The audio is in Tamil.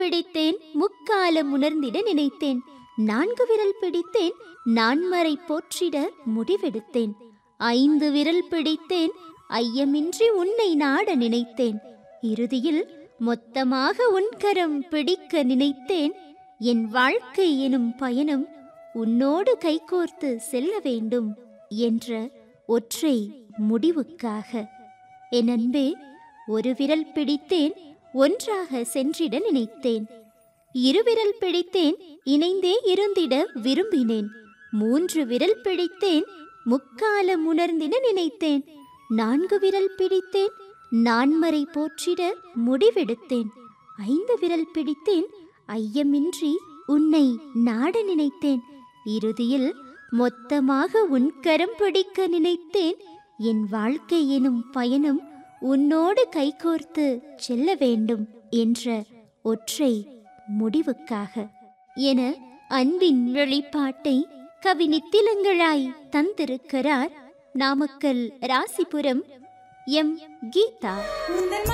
பிடித்தேன் முக்காலம் உணர்ந்திட நினைத்தேன் நான்கு விரல் பிடித்தேன் நான்மறை போற்றிட முடிவெடுத்தேன் ஐந்து விரல் பிடித்தேன் ஐயமின்றி உன்னை நாட நினைத்தேன் இறுதியில் மொத்தமாக உன் கரம் பிடிக்க நினைத்தேன் என் வாழ்க்கை எனும் பயணம் உன்னோடு கைகோர்த்து செல்ல வேண்டும் என்ற ஒற்றை முடிவுக்காக என் அன்பே ஒரு விரல் பிடித்தேன் ஒன்றாக சென்றிட நினைத்தேன் இருவிரல் பிடித்தேன் இணைந்தே இருந்திட விரும்பினேன் மூன்று விரல் பிடித்தேன் முக்காலம் உணர்ந்திட நினைத்தேன் நான்கு விரல் பிடித்தேன் நான்மறை போற்றிட முடிவெடுத்தேன் ஐந்து விரல் பிடித்தேன் ஐயமின்றி உன்னை நாட நினைத்தேன் இறுதியில் மொத்தமாக உன் கரம் பிடிக்க நினைத்தேன் என் வாழ்க்கை எனும் பயணம் உன்னோடு கைகோர்த்து செல்ல வேண்டும் என்ற ஒற்றை முடிவுக்காக என அன்பின் வெளிப்பாட்டை கவி நித்திலங்களாய் தந்திருக்கிறார் நாமக்கல் ராசிபுரம் எம் கீதா